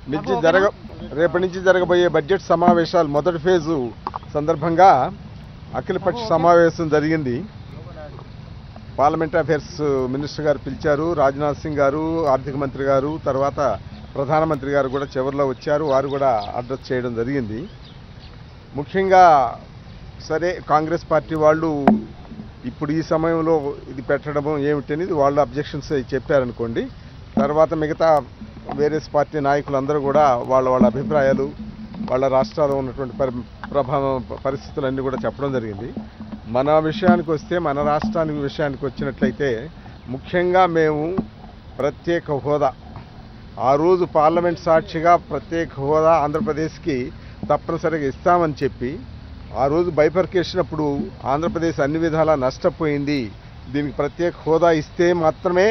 నుంచి జరగ రేపటి నుంచి జరగబోయే బడ్జెట్ సమావేశాలు మొదటి ఫేజు సందర్భంగా అఖిలపక్ష సమావేశం జరిగింది పార్లమెంట్ అఫైర్స్ మినిస్టర్ గారు పిలిచారు రాజ్నాథ్ సింగ్ గారు ఆర్థిక మంత్రి గారు తర్వాత ప్రధానమంత్రి గారు కూడా చివరిలో వచ్చారు వారు కూడా అడ్రస్ చేయడం జరిగింది ముఖ్యంగా సరే కాంగ్రెస్ పార్టీ వాళ్ళు ఇప్పుడు ఈ సమయంలో ఇది పెట్టడం ఏమిటనేది వాళ్ళు అబ్జెక్షన్స్ చెప్పారనుకోండి తర్వాత మిగతా వేరియస్ పార్టీ నాయకులందరూ కూడా వాళ్ళ వాళ్ళ అభిప్రాయాలు వాళ్ళ రాష్ట్రాల్లో ఉన్నటువంటి పరి ప్రభావం పరిస్థితులన్నీ కూడా చెప్పడం జరిగింది మన విషయానికి వస్తే మన రాష్ట్రానికి విషయానికి వచ్చినట్లయితే ముఖ్యంగా మేము ప్రత్యేక హోదా ఆ రోజు పార్లమెంట్ సాక్షిగా ప్రత్యేక హోదా ఆంధ్రప్రదేశ్కి తప్పనిసరిగా ఇస్తామని చెప్పి ఆ రోజు బైఫర్కేషన్ అప్పుడు ఆంధ్రప్రదేశ్ అన్ని విధాలా నష్టపోయింది దీనికి ప్రత్యేక హోదా ఇస్తే మాత్రమే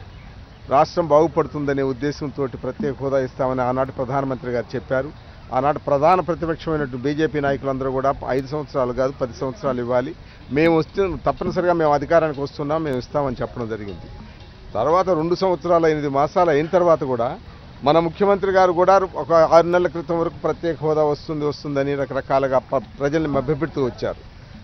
రాష్ట్రం బాగుపడుతుందనే ఉద్దేశంతో ప్రత్యేక హోదా ఇస్తామని ఆనాటి ప్రధానమంత్రి గారు చెప్పారు ఆనాటి ప్రధాన ప్రతిపక్షమైనట్టు బీజేపీ నాయకులందరూ కూడా ఐదు సంవత్సరాలు కాదు పది సంవత్సరాలు ఇవ్వాలి మేము వస్తే తప్పనిసరిగా మేము అధికారానికి వస్తున్నాం మేము ఇస్తామని చెప్పడం జరిగింది తర్వాత రెండు సంవత్సరాలు ఎనిమిది మాసాలు అయిన తర్వాత కూడా మన ముఖ్యమంత్రి గారు కూడా ఒక ఆరు నెలల క్రితం వరకు ప్రత్యేక హోదా వస్తుంది వస్తుందని రకరకాలుగా ప- ప్రజల్ని మభ్యపెడుతూ వచ్చారు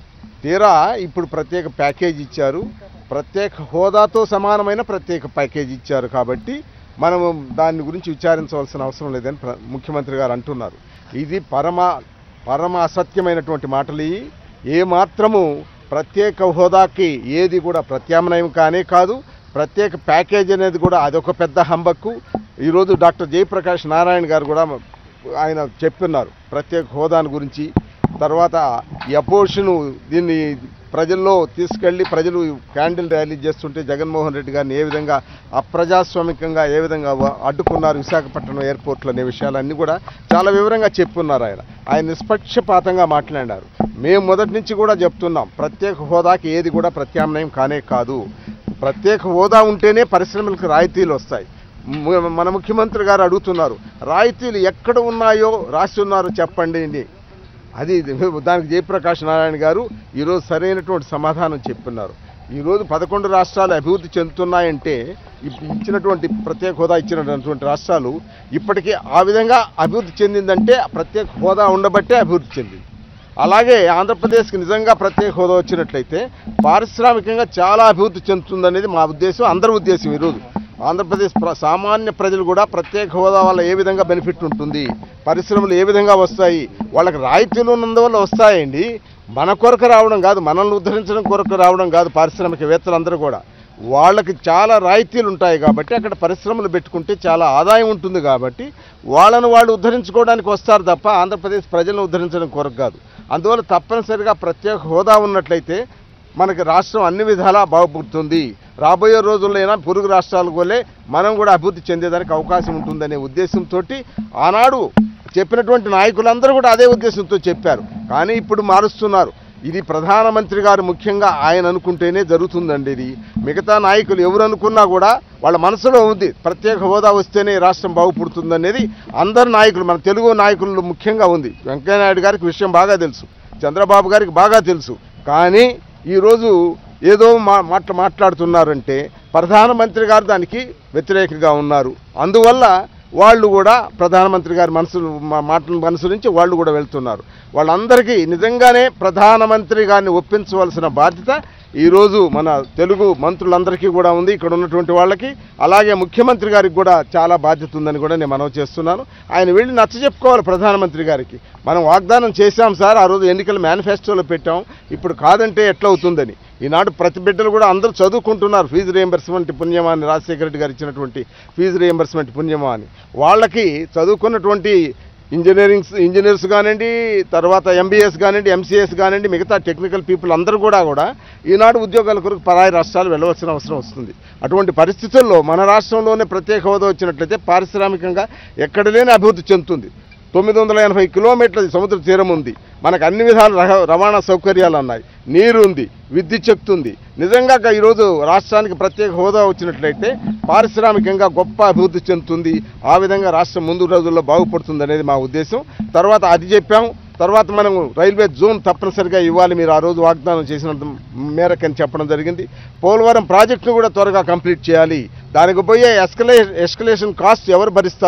తీరా ఇప్పుడు ప్రత్యేక ప్యాకేజ్ ఇచ్చారు ప్రత్యేక హోదాతో సమానమైన ప్రత్యేక ప్యాకేజ్ ఇచ్చారు కాబట్టి మనం దాని గురించి విచారించవలసిన అవసరం లేదని ప్ర- ముఖ్యమంత్రి గారు అంటున్నారు ఇది పరమ పరమ అసత్యమైనటువంటి మాటలు ఇవి ఏ మాత్రము ప్రత్యేక హోదాకి ఏది కూడా ప్రత్యామ్నాయం కానే కాదు ప్రత్యేక ప్యాకేజ్ అనేది కూడా అదొక పెద్ద హంబక్కు ఈరోజు డాక్టర్ జయప్రకాష్ నారాయణ గారు కూడా ఆయన చెప్తున్నారు ప్రత్యేక హోదాని గురించి తర్వాత ఈ అపోజిషన్ దీన్ని ప్రజల్లో తీసుకెళ్లి ప్రజలు క్యాండిల్ ర్యాలీ చేస్తుంటే జగన్మోహన్ రెడ్డి గారిని ఏ విధంగా అప్రజాస్వామికంగా ఏ విధంగా వ- అడ్డుకున్నారు విశాఖపట్నం ఎయిర్పోర్ట్లో అనే విషయాలన్నీ కూడా చాలా వివరంగా చెప్పున్నారు ఆయన ఆయన నిష్పక్షపాతంగా మాట్లాడారు మేము మొదటి నుంచి కూడా చెప్తున్నాం ప్రత్యేక హోదాకి ఏది కూడా ప్రత్యామ్నాయం కానే కాదు ప్రత్యేక హోదా ఉంటేనే పరిశ్రమలకు రాయితీలు వస్తాయి ము- మన ముఖ్యమంత్రి గారు అడుగుతున్నారు రాయితీలు ఎక్కడ ఉన్నాయో రాసి ఉన్నారో చెప్పండి అని. అది దానికి జయప్రకాష్ నారాయణ గారు ఈరోజు సరైనటువంటి సమాధానం చెప్పున్నారు ఈరోజు పదకొండు రాష్ట్రాలు అభివృద్ధి చెందుతున్నాయంటే ఇప్- ఇచ్చినటువంటి ప్రత్యేక హోదా ఇచ్చినటువంటి రాష్ట్రాలు ఇప్పటికీ ఆ విధంగా అభివృద్ధి చెందిందంటే ఆ ప్రత్యేక హోదా ఉండబట్టే అభివృద్ధి చెందింది అలాగే ఆంధ్రప్రదేశ్కి నిజంగా ప్రత్యేక హోదా వచ్చినట్లయితే పారిశ్రామికంగా చాలా అభివృద్ధి చెందుతుందనేది మా ఉద్దేశం అందరి ఉద్దేశం ఈరోజు ఆంధ్రప్రదేశ్ ప్ర సామాన్య ప్రజలు కూడా ప్రత్యేక హోదా వల్ల ఏ విధంగా బెనిఫిట్ ఉంటుంది పరిశ్రమలు ఏ విధంగా వస్తాయి వాళ్ళకి రాయితీలు ఉన్నందువల్ల వస్తాయండి మన కొరకు రావడం కాదు మనల్ని ఉద్ధరించడం కొరకు రావడం కాదు పారిశ్రామికవేత్తలందరూ కూడా వాళ్ళకి చాలా రాయితీలు ఉంటాయి కాబట్టి అక్కడ పరిశ్రమలు పెట్టుకుంటే చాలా ఆదాయం ఉంటుంది కాబట్టి వాళ్ళను వాళ్ళు ఉద్ధరించుకోవడానికి వస్తారు తప్ప ఆంధ్రప్రదేశ్ ప్రజలను ఉద్ధరించడం కొరకు కాదు అందువల్ల తప్పనిసరిగా ప్రత్యేక హోదా ఉన్నట్లయితే మనకి రాష్ట్రం అన్ని విధాలా బాగుపడుతుంది రాబోయే రోజుల్లో పొరుగు రాష్ట్రాలకు వల్లే మనం కూడా అభివృద్ధి చెందేదానికి అవకాశం ఉంటుందనే ఉద్దేశంతో ఆనాడు చెప్పినటువంటి నాయకులందరూ కూడా అదే ఉద్దేశంతో చెప్పారు కానీ ఇప్పుడు మారుస్తున్నారు ఇది ప్రధానమంత్రి గారు ముఖ్యంగా ఆయన అనుకుంటేనే జరుగుతుందండి ఇది మిగతా నాయకులు ఎవరు అనుకున్నా కూడా వాళ్ళ మనసులో ఉంది ప్రత్యేక హోదా వస్తేనే ఈ రాష్ట్రం బాగుపడుతుందనేది అందరు నాయకులు మన తెలుగు నాయకులు ముఖ్యంగా ఉంది వెంకయ్యనాయుడు గారికి విషయం బాగా తెలుసు చంద్రబాబు గారికి బాగా తెలుసు కానీ ఈరోజు ఏదో మా మాట్లా మాట్లాడుతున్నారంటే ప్రధానమంత్రి గారు దానికి వ్యతిరేకంగా ఉన్నారు అందువల్ల వాళ్ళు కూడా ప్రధానమంత్రి గారి మనసు మా మాటలను అనుసరించి వాళ్ళు కూడా వెళ్తున్నారు వాళ్ళందరికీ నిజంగానే ప్రధానమంత్రి గారిని ఒప్పించవలసిన బాధ్యత ఈరోజు మన తెలుగు మంత్రులందరికీ కూడా ఉంది ఇక్కడ ఉన్నటువంటి వాళ్ళకి అలాగే ముఖ్యమంత్రి గారికి కూడా చాలా బాధ్యత ఉందని కూడా నేను మనవి చేస్తున్నాను ఆయన వెళ్ళి నచ్చ చెప్పుకోవాలి ప్రధానమంత్రి గారికి మనం వాగ్దానం చేశాం సార్ ఆ రోజు ఎన్నికల మేనిఫెస్టోలో పెట్టాం ఇప్పుడు కాదంటే ఎట్లా అవుతుందని ఈనాడు ప్రతి బిడ్డలు కూడా అందరూ చదువుకుంటున్నారు ఫీజు రియంబర్స్మెంట్ పుణ్యమా అని రాజశేఖర రెడ్డి గారు ఇచ్చినటువంటి ఫీజు రియంబర్స్మెంట్ పుణ్యమా అని వాళ్ళకి చదువుకున్నటువంటి ఇంజనీరింగ్స్ ఇంజనీర్స్ కానివ్వండి తర్వాత ఎంబీఎస్ కానివ్వండి ఎంసీఎస్ కానివ్వండి మిగతా టెక్నికల్ పీపుల్ అందరూ కూడా కూడా ఈనాడు ఉద్యోగాల కొరకు పరాయి రాష్ట్రాలు వెళ్ళవలసిన అవసరం వస్తుంది అటువంటి పరిస్థితుల్లో మన రాష్ట్రంలోనే ప్రత్యేక హోదా వచ్చినట్లయితే పారిశ్రామికంగా ఎక్కడ లేని అభివృద్ధి చెందుతుంది తొమ్మిది వందల ఎనభై కిలోమీటర్ల సముద్ర తీరం ఉంది మనకు అన్ని విధాల రహ- రవాణా సౌకర్యాలు ఉన్నాయి నీరు ఉంది విద్యుత్ శక్తి ఉంది నిజంగా గా ఈరోజు రాష్ట్రానికి ప్రత్యేక హోదా వచ్చినట్లయితే పారిశ్రామికంగా గొప్ప అభివృద్ధి చెందుతుంది ఆ విధంగా రాష్ట్రం ముందు రోజుల్లో బాగుపడుతుంది అనేది మా ఉద్దేశం తర్వాత అది చెప్పాం తర్వాత మనం రైల్వే జోన్ తప్పనిసరిగా ఇవ్వాలి మీరు ఆ రోజు వాగ్దానం చేసినంత మేరకని చెప్పడం జరిగింది పోలవరం ప్రాజెక్టును కూడా త్వరగా కంప్లీట్ చేయాలి దానికి పోయే ఎస్కలే ఎస్కలేషన్ కాస్ట్ ఎవరు భరిస్తారు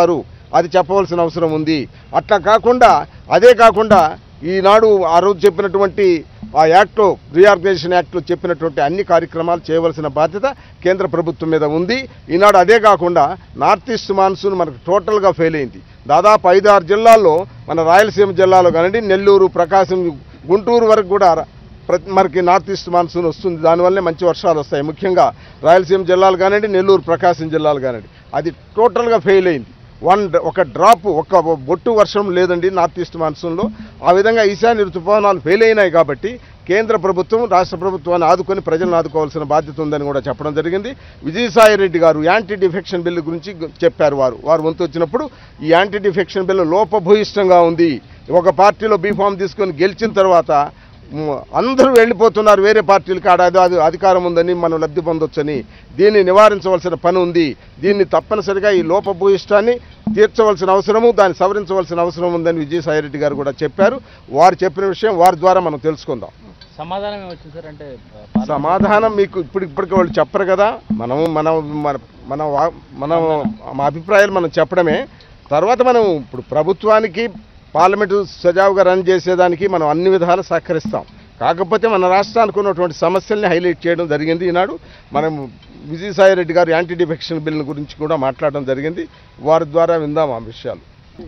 అది చెప్పవలసిన అవసరం ఉంది అట్లా కాకుండా అదే కాకుండా ఈనాడు ఆ రోజు చెప్పినటువంటి ఆ యాక్ట్లో రీఆర్గనైజేషన్ యాక్ట్లో చెప్పినటువంటి అన్ని కార్యక్రమాలు చేయవలసిన బాధ్యత కేంద్ర ప్రభుత్వం మీద ఉంది ఈనాడు అదే కాకుండా నార్త్ ఈస్ట్ మాన్సూన్ మనకు టోటల్గా ఫెయిల్ అయింది దాదాపు ఐదు ఆరు జిల్లాల్లో మన రాయలసీమ జిల్లాలో కానివ్వండి నెల్లూరు ప్రకాశం గుంటూరు వరకు కూడా ప్రతి మనకి నార్త్ ఈస్ట్ మాన్సూన్ వస్తుంది దానివల్లే మంచి వర్షాలు వస్తాయి ముఖ్యంగా రాయలసీమ జిల్లాలు కానివ్వండి నెల్లూరు ప్రకాశం జిల్లాలు కానివ్వండి అది టోటల్గా ఫెయిల్ అయింది వన్ ఒక డ్రాప్ ఒక బొట్టు వర్షం లేదండి నార్త్ ఈస్ట్ మాన్సూన్లో ఆ విధంగా ఈశాన్య ఋతుపవనాలు ఫెయిల్ అయినాయి కాబట్టి కేంద్ర ప్రభుత్వం రాష్ట్ర ప్రభుత్వాన్ని ఆదుకొని ప్రజలను ఆదుకోవాల్సిన బాధ్యత ఉందని కూడా చెప్పడం జరిగింది విజయసాయి రెడ్డి గారు యాంటీ డిఫెక్షన్ బిల్లు గురించి గు- చెప్పారు వారు వారు వంతు వచ్చినప్పుడు ఈ యాంటీ డిఫెక్షన్ బిల్లు లోపభూయిష్టంగా ఉంది ఒక పార్టీలో బీఫామ్ తీసుకొని గెలిచిన తర్వాత మ్, అందరూ వెళ్ళిపోతున్నారు వేరే పార్టీలకి ఆడ అది- అది అధికారం ఉందని మనం లబ్ధి పొందొచ్చని దీన్ని నివారించవలసిన పని ఉంది దీన్ని తప్పనిసరిగా ఈ లోపభూయిష్టాన్ని తీర్చవలసిన అవసరము దాన్ని సవరించవలసిన అవసరం ఉందని విజయసాయిరెడ్డి గారు కూడా చెప్పారు వారు చెప్పిన విషయం వారి ద్వారా మనం తెలుసుకుందాం సమాధానం ఏమొచ్చింది సార్ అంటే ఆ, సమాధానం మీకు ఇప్పుడు ఇప్పటికి వాళ్ళు చెప్పరు కదా మనము మనం మన మన వా- మనం మా అభిప్రాయాలు మనం చెప్పడమే తర్వాత మనం ఇప్పుడు ప్రభుత్వానికి పార్లమెంటు సజావుగా రన్ చేసేదానికి మనం అన్ని విధాలు సహకరిస్తాం కాకపోతే మన రాష్ట్రానికి ఉన్నటువంటి సమస్యల్ని హైలైట్ చేయడం జరిగింది ఈనాడు మనం విజయసాయి రెడ్డి గారు యాంటీ డిఫెక్షన్ బిల్ గురించి కూడా మాట్లాడడం జరిగింది వారి ద్వారా విందాం ఆ విషయాలు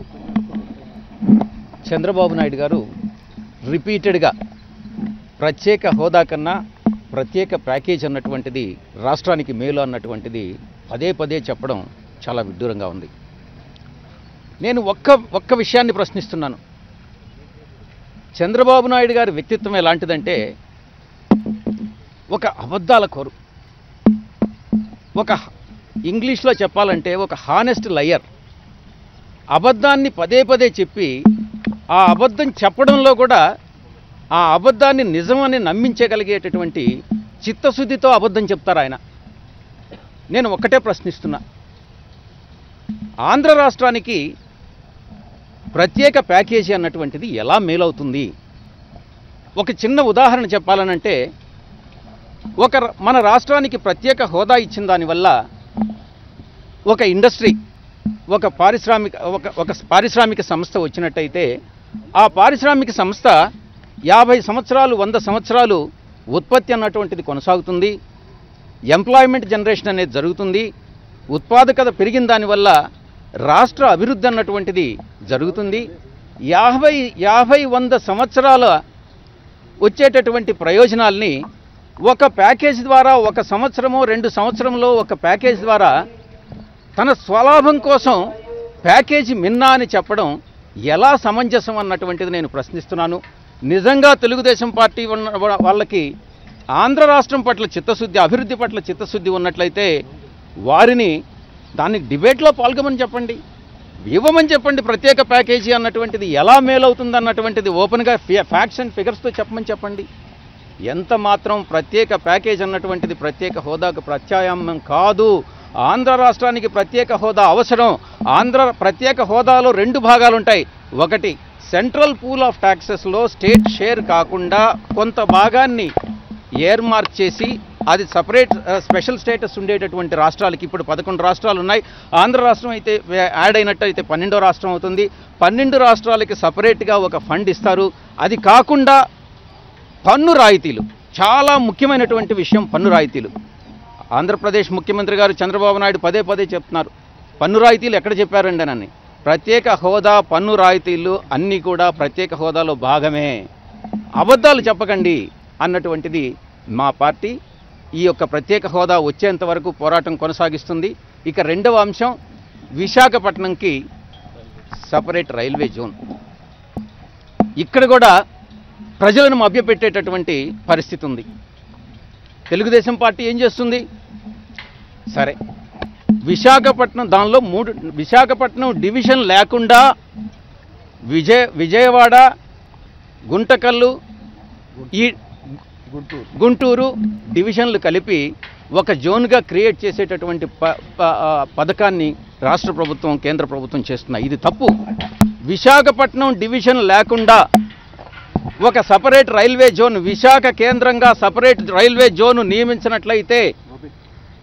చంద్రబాబు నాయుడు గారు రిపీటెడ్గా ప్రత్యేక హోదా కన్నా ప్రత్యేక ప్యాకేజ్ అన్నటువంటిది రాష్ట్రానికి మేలు అన్నటువంటిది పదే పదే చెప్పడం చాలా విడ్డూరంగా ఉంది నేను ఒక్క ఒక్క విషయాన్ని ప్రశ్నిస్తున్నాను చంద్రబాబు నాయుడు గారి వ్యక్తిత్వం ఎలాంటిదంటే ఒక అబద్ధాల కోరు ఒక ఇంగ్లీష్లో చెప్పాలంటే ఒక హానెస్ట్ లయర్ అబద్ధాన్ని పదే పదే చెప్పి ఆ అబద్ధం చెప్పడంలో కూడా ఆ అబద్ధాన్ని నిజమని నమ్మించగలిగేటటువంటి చిత్తశుద్ధితో అబద్ధం చెప్తారు ఆయన నేను ఒక్కటే ప్రశ్నిస్తున్నా ఆంధ్ర రాష్ట్రానికి ప్రత్యేక ప్యాకేజీ అన్నటువంటిది ఎలా మేలవుతుంది ఒక చిన్న ఉదాహరణ చెప్పాలనంటే ఒక ర- మన రాష్ట్రానికి ప్రత్యేక హోదా ఇచ్చిన దానివల్ల ఒక ఇండస్ట్రీ ఒక పారిశ్రామిక ఒక ఒక పారిశ్రామిక సంస్థ వచ్చినట్టయితే ఆ పారిశ్రామిక సంస్థ యాభై సంవత్సరాలు వంద సంవత్సరాలు ఉత్పత్తి అన్నటువంటిది కొనసాగుతుంది ఎంప్లాయ్మెంట్ జనరేషన్ అనేది జరుగుతుంది ఉత్పాదకత పెరిగిన దానివల్ల రాష్ట్ర అభివృద్ధి అన్నటువంటిది జరుగుతుంది యాభై యాభై వంద సంవత్సరాల వచ్చేటటువంటి ప్రయోజనాల్ని ఒక ప్యాకేజ్ ద్వారా ఒక సంవత్సరమో రెండు సంవత్సరంలో ఒక ప్యాకేజ్ ద్వారా తన స్వలాభం కోసం ప్యాకేజీ మిన్నా అని చెప్పడం ఎలా సమంజసం అన్నటువంటిది నేను ప్రశ్నిస్తున్నాను నిజంగా తెలుగుదేశం పార్టీ ఉన్న వా- వాళ్ళకి ఆంధ్ర రాష్ట్రం పట్ల చిత్తశుద్ధి అభివృద్ధి పట్ల చిత్తశుద్ధి ఉన్నట్లయితే వారిని దాన్ని డిబేట్లో పాల్గొమని చెప్పండి ఇవ్వమని చెప్పండి ప్రత్యేక ప్యాకేజీ అన్నటువంటిది ఎలా మేలవుతుంది అన్నటువంటిది ఓపెన్గా ఫ్యాక్ట్స్ అండ్ ఫిగర్స్తో చెప్పమని చెప్పండి ఎంత మాత్రం ప్రత్యేక ప్యాకేజ్ అన్నటువంటిది ప్రత్యేక హోదాకు ప్రత్యామ్నాయం కాదు ఆంధ్ర రాష్ట్రానికి ప్రత్యేక హోదా అవసరం ఆంధ్ర ప్రత్యేక హోదాలో రెండు భాగాలు ఉంటాయి ఒకటి సెంట్రల్ పూల్ ఆఫ్ ట్యాక్సెస్లో స్టేట్ షేర్ కాకుండా కొంత భాగాన్ని ఎయిర్ మార్క్ చేసి అది సపరేట్ స్పెషల్ స్టేటస్ ఉండేటటువంటి రాష్ట్రాలకి ఇప్పుడు పదకొండు రాష్ట్రాలు ఉన్నాయి ఆంధ్ర రాష్ట్రం అయితే వే- యాడ్ అయినట్టు అయితే పన్నెండో రాష్ట్రం అవుతుంది పన్నెండు రాష్ట్రాలకి సపరేట్గా ఒక ఫండ్ ఇస్తారు అది కాకుండా పన్ను రాయితీలు చాలా ముఖ్యమైనటువంటి విషయం పన్ను రాయితీలు ఆంధ్రప్రదేశ్ ముఖ్యమంత్రి గారు చంద్రబాబు నాయుడు పదే పదే చెప్తున్నారు పన్ను రాయితీలు ఎక్కడ చెప్పారండి అని ప్రత్యేక హోదా పన్ను రాయితీలు అన్నీ కూడా ప్రత్యేక హోదాలో భాగమే అబద్ధాలు చెప్పకండి అన్నటువంటిది మా పార్టీ ఈ యొక్క ప్రత్యేక హోదా వచ్చేంత వరకు పోరాటం కొనసాగిస్తుంది ఇక రెండవ అంశం విశాఖపట్నంకి సపరేట్ రైల్వే జోన్ ఇక్కడ కూడా ప్రజలను మభ్యపెట్టేటటువంటి పరిస్థితి ఉంది తెలుగుదేశం పార్టీ ఏం చేస్తుంది సరే విశాఖపట్నం దానిలో మూడు విశాఖపట్నం డివిజన్ లేకుండా విజయ విజయవాడ గుంటకల్లు ఈ గుంటూరు గుంటూరు డివిజన్లు కలిపి ఒక జోన్గా క్రియేట్ చేసేటటువంటి ప- ప- ఆ, పథకాన్ని రాష్ట్ర ప్రభుత్వం కేంద్ర ప్రభుత్వం చేస్తున్నాయి ఇది తప్పు విశాఖపట్నం డివిజన్ లేకుండా ఒక సపరేట్ రైల్వే జోన్ విశాఖ కేంద్రంగా సపరేట్ రైల్వే జోన్ నియమించినట్లయితే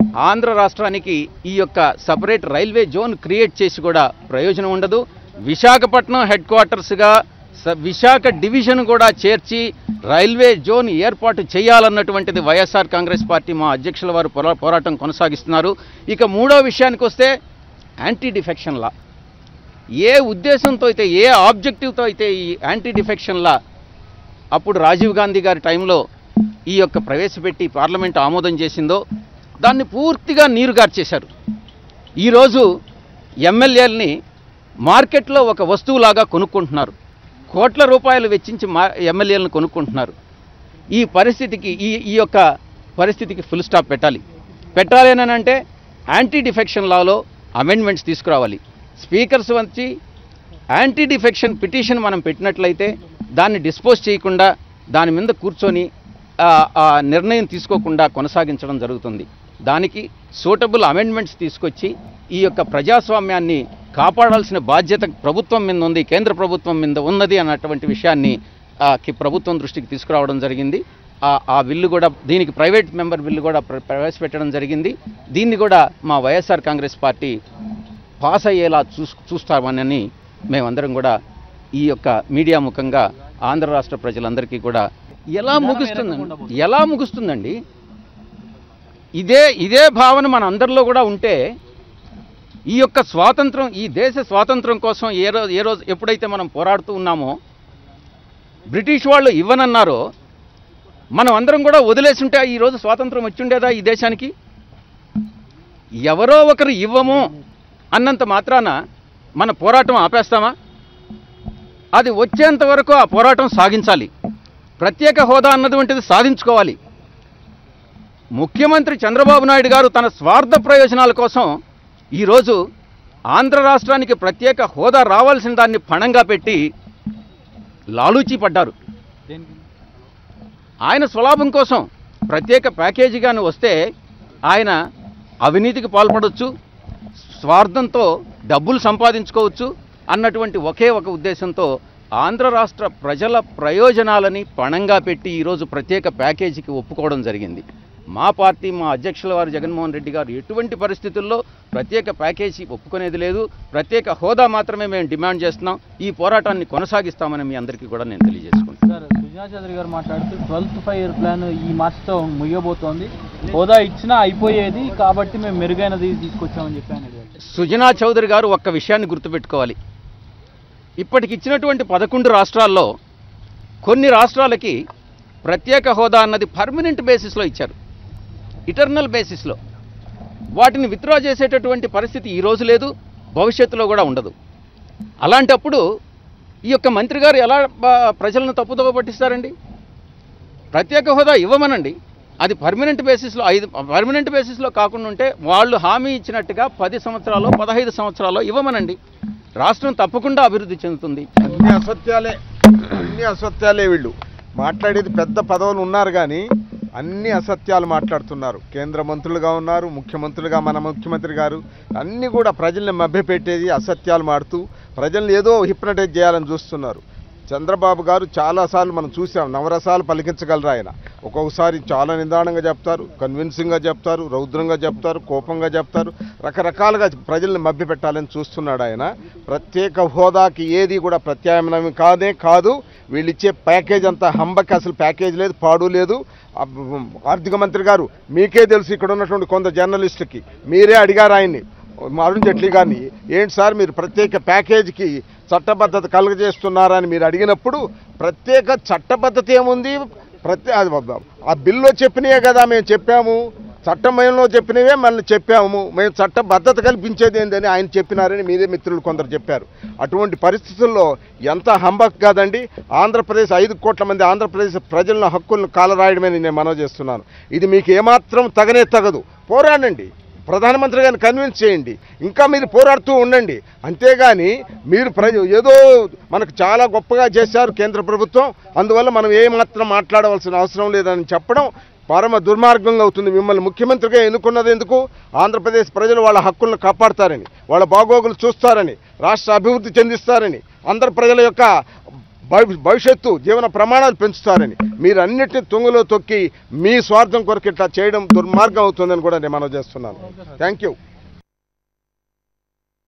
ఆంధ్ర రాష్ట్రానికి ఈ యొక్క సపరేట్ రైల్వే జోన్ క్రియేట్ చేసి కూడా ప్రయోజనం ఉండదు విశాఖపట్నం హెడ్ క్వార్టర్స్గా స- విశాఖ డివిజన్ కూడా చేర్చి రైల్వే జోన్ ఏర్పాటు చేయాలన్నటువంటిది వైఎస్ఆర్ కాంగ్రెస్ పార్టీ మా అధ్యక్షుల వారు పోరా- పోరాటం కొనసాగిస్తున్నారు ఇక మూడో విషయానికి వస్తే యాంటీ డిఫెక్షన్ లా ఏ ఉద్దేశంతో అయితే ఏ ఆబ్జెక్టివ్తో అయితే ఈ యాంటీ డిఫెక్షన్ లా అప్పుడు రాజీవ్ గాంధీ గారి టైంలో ఈ యొక్క ప్రవేశపెట్టి పార్లమెంట్ ఆమోదం చేసిందో దాన్ని పూర్తిగా నీరుగార్చేశారు ఈరోజు ఎమ్మెల్యేలని మార్కెట్లో ఒక వస్తువులాగా కొనుక్కుంటున్నారు కోట్ల రూపాయలు వెచ్చించి మా ఎమ్మెల్యేలను కొనుక్కుంటున్నారు ఈ పరిస్థితికి ఈ ఈ యొక్క పరిస్థితికి ఫుల్ స్టాప్ పెట్టాలి పెట్టాలి అని అంటే యాంటీ డిఫెక్షన్ లాలో అమెండ్మెంట్స్ తీసుకురావాలి స్పీకర్స్ వచ్చి యాంటీ డిఫెక్షన్ పిటిషన్ మనం పెట్టినట్లయితే దాన్ని డిస్పోజ్ చేయకుండా దాని మీద కూర్చొని ఆ, ఆ నిర్ణయం తీసుకోకుండా కొనసాగించడం జరుగుతుంది దానికి సూటబుల్ అమెండ్మెంట్స్ తీసుకొచ్చి ఈ యొక్క ప్రజాస్వామ్యాన్ని కాపాడాల్సిన బాధ్యత ప్రభుత్వం మీద ఉంది కేంద్ర ప్రభుత్వం మీద ఉన్నది అన్నటువంటి విషయాన్ని ఆ, కి ప్రభుత్వం దృష్టికి తీసుకురావడం జరిగింది ఆ ఆ బిల్లు కూడా దీనికి ప్రైవేట్ మెంబర్ బిల్లు కూడా ప్ర- ప్రవేశపెట్టడం జరిగింది దీన్ని కూడా మా వైఎస్ఆర్ కాంగ్రెస్ పార్టీ పాస్ అయ్యేలా చూస్ చూస్తామని మేమందరం కూడా ఈ యొక్క మీడియా ముఖంగా ఆంధ్ర రాష్ట్ర ప్రజలందరికీ కూడా ఎలా ముగుస్తుందండి ఎలా ముగుస్తుందండి ఇదే ఇదే భావన మన అందరిలో కూడా ఉంటే ఈ యొక్క స్వాతంత్రం ఈ దేశ స్వాతంత్రం కోసం ఏ రోజు ఏ రోజు ఎప్పుడైతే మనం పోరాడుతూ ఉన్నామో బ్రిటిష్ వాళ్ళు ఇవ్వనన్నారో మనం అందరం కూడా వదిలేసి ఉంటే ఈరోజు స్వాతంత్రం వచ్చిండేదా ఈ దేశానికి ఎవరో ఒకరు ఇవ్వము అన్నంత మాత్రాన మన పోరాటం ఆపేస్తామా అది వచ్చేంత వరకు ఆ పోరాటం సాగించాలి ప్రత్యేక హోదా అన్నటువంటిది సాధించుకోవాలి ముఖ్యమంత్రి చంద్రబాబు నాయుడు గారు తన స్వార్థ ప్రయోజనాల కోసం ఈరోజు ఆంధ్ర రాష్ట్రానికి ప్రత్యేక హోదా రావాల్సిన దాన్ని పణంగా పెట్టి లాలూచీ పడ్డారు దేనికి ఆయన స్వలాభం కోసం ప్రత్యేక ప్యాకేజీగాను వస్తే ఆయన అవినీతికి పాల్పడవచ్చు స్వార్థంతో డబ్బులు సంపాదించుకోవచ్చు అన్నటువంటి ఒకే ఒక ఉద్దేశంతో ఆంధ్ర రాష్ట్ర ప్రజల ప్రయోజనాలని పణంగా పెట్టి ఈరోజు ప్రత్యేక ప్యాకేజీకి ఒప్పుకోవడం జరిగింది మా పార్టీ మా అధ్యక్షుల వారు జగన్మోహన్ రెడ్డి గారు ఎటువంటి పరిస్థితుల్లో ప్రత్యేక ప్యాకేజీ ఒప్పుకునేది లేదు ప్రత్యేక హోదా మాత్రమే మేము డిమాండ్ చేస్తున్నాం ఈ పోరాటాన్ని కొనసాగిస్తామని మీ అందరికీ కూడా నేను తెలియజేసుకుంటాను సార్ సుజనా చౌదరి గారు మాట్లాడుతూ ట్వెల్త్ ఫైవ్ ఇయర్ ప్లాన్ ఈ మార్చితో ముగియబోతోంది హోదా ఇచ్చినా అయిపోయేది కాబట్టి మేము మెరుగైనది తీసుకొచ్చామని చెప్పి ఆయన అడిగారు. సుజనా చౌదరి గారు ఒక్క విషయాన్ని గుర్తుపెట్టుకోవాలి ఇప్పటికి ఇచ్చినటువంటి పదకొండు రాష్ట్రాల్లో కొన్ని రాష్ట్రాలకి ప్రత్యేక హోదా అన్నది పర్మనెంట్ బేసిస్లో ఇచ్చారు ఇటర్నల్ బేసిస్లో వాటిని విత్డ్రా చేసేటటువంటి పరిస్థితి ఈ రోజు లేదు భవిష్యత్తులో కూడా ఉండదు అలాంటప్పుడు ఈ యొక్క మంత్రి గారు ఎలా బా- ప్రజలను తప్పుదోవ పట్టిస్తారండి ప్రత్యేక హోదా ఇవ్వమనండి అది పర్మనెంట్ బేసిస్లో ఐదు పర్మనెంట్ బేసిస్లో కాకుండా ఉంటే వాళ్ళు హామీ ఇచ్చినట్టుగా పది సంవత్సరాలు పదహైదు సంవత్సరాలు ఇవ్వమనండి రాష్ట్రం తప్పకుండా అభివృద్ధి చెందుతుంది అన్ని అసత్యాలే అన్ని అసత్యాలే వీళ్ళు మాట్లాడేది పెద్ద పదవులు ఉన్నారు కానీ అన్ని అసత్యాలు మాట్లాడుతున్నారు కేంద్ర మంత్రులుగా ఉన్నారు ముఖ్యమంత్రులుగా మన ముఖ్యమంత్రి గారు అన్నీ కూడా ప్రజల్ని మభ్యపెట్టేది అసత్యాలు మాడుతూ ప్రజల్ని ఏదో హిప్నటైజ్ చేయాలని చూస్తున్నారు చంద్రబాబు గారు చాలాసార్లు మనం చూసాం నవరసాలు పలికించగలరు ఆయన ఒక్కొక్కసారి చాలా నిదానంగా చెప్తారు కన్విన్సింగ్గా చెప్తారు రౌద్రంగా చెప్తారు కోపంగా చెప్తారు రకరకాలుగా ప్రజల్ని మభ్యపెట్టాలని చూస్తున్నాడు ఆయన ప్రత్యేక హోదాకి ఏది కూడా ప్రత్యామ్నాయం కాదే కాదు వీళ్ళు ఇచ్చే ప్యాకేజ్ అంతా హంబకి అసలు ప్యాకేజ్ లేదు పాడు లేదు అబ్బ- ఆర్థిక మంత్రి గారు మీకే తెలుసు ఇక్కడ ఉన్నటువంటి కొంత జర్నలిస్టుకి మీరే అడిగారు ఆయన్ని అరుణ్ జైట్లీ గారిని ఏంటి సార్ మీరు ప్రత్యేక ప్యాకేజీకి చట్టబద్ధత కలుగజేస్తున్నారని మీరు అడిగినప్పుడు ప్రత్యేక చట్టబద్ధత ఏముంది ప్రత్యే అది బాబా, ఆ బిల్లో చెప్పినవే కదా మేము చెప్పాము చట్టమయంలో చెప్పినవే మళ్ళీ చెప్పాము మేము చట్టబద్ధత కల్పించేది ఏందని ఆయన చెప్పినారని మీరే మిత్రులు కొందరు చెప్పారు అటువంటి పరిస్థితుల్లో ఎంత హంబక్ కాదండి ఆంధ్రప్రదేశ్ ఐదు కోట్ల మంది ఆంధ్రప్రదేశ్ ప్రజల హక్కులను కాలరాయడమని నేను మనవి చేస్తున్నాను ఇది మీకు ఏమాత్రం తగనే తగదు పోరాడండి ప్రధానమంత్రి గారిని కన్విన్స్ చేయండి ఇంకా మీరు పోరాడుతూ ఉండండి అంతేగాని మీరు ప్రజ ఏదో మనకు చాలా గొప్పగా చేశారు కేంద్ర ప్రభుత్వం అందువల్ల మనం ఏమాత్రం మాట్లాడవలసిన అవసరం లేదని చెప్పడం పరమ దుర్మార్గంగా అవుతుంది మిమ్మల్ని ముఖ్యమంత్రిగా ఎన్నుకున్నది ఎందుకు ఆంధ్రప్రదేశ్ ప్రజలు వాళ్ళ హక్కులను కాపాడతారని వాళ్ళ బాగోగులు చూస్తారని రాష్ట్ర అభివృద్ధి చెందిస్తారని అందరు ప్రజల యొక్క భవి- భవిష్యత్తు జీవన ప్రమాణాలు పెంచుతారని మీరు అన్నిటిని తుంగలో తొక్కి మీ స్వార్థం కొరకు ఇట్లా చేయడం దుర్మార్గం అవుతుందని కూడా నేను మనం చేస్తున్నాను థ్యాంక్ యూ